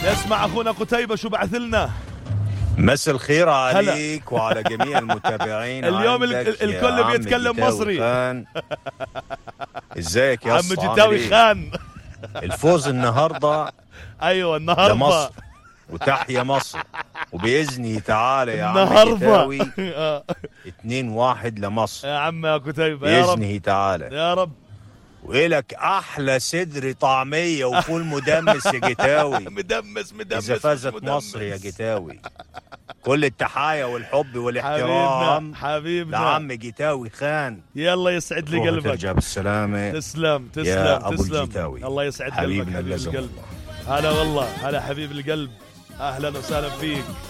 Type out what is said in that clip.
اسمع اخونا قتيبه شو بعث لنا مسا الخير عليك وعلى جميع المتابعين اليوم ال- عندك ال- يا الكل عم بيتكلم جتاوي مصري. خان. ازيك يا عم اسطى عامل جتاوي إيه؟ خان الفوز النهارده ايوه النهارده لمصر وتحيا مصر وباذنه تعالى يا عم النهارده جتاوي آه. 2 1 لمصر يا عم يا كتيبه يا رب باذنه تعالى يا رب وإلك احلى صدر طعميه وفول مدمس يا جتاوي مدمس مدمس اذا مش فازت مدمس. مصر يا جتاوي كل التحايا والحب حبيبنا والاحترام حبيبنا لعم جتاوي خان يلا يسعد لي روح قلبك ترجع بالسلامه تسلم تسلم يا أبو تسلم الجتاوي. الله يسعد قلبك حبيبنا حبيب اللزم. القلب هلا والله هلا حبيب القلب اهلا وسهلا فيك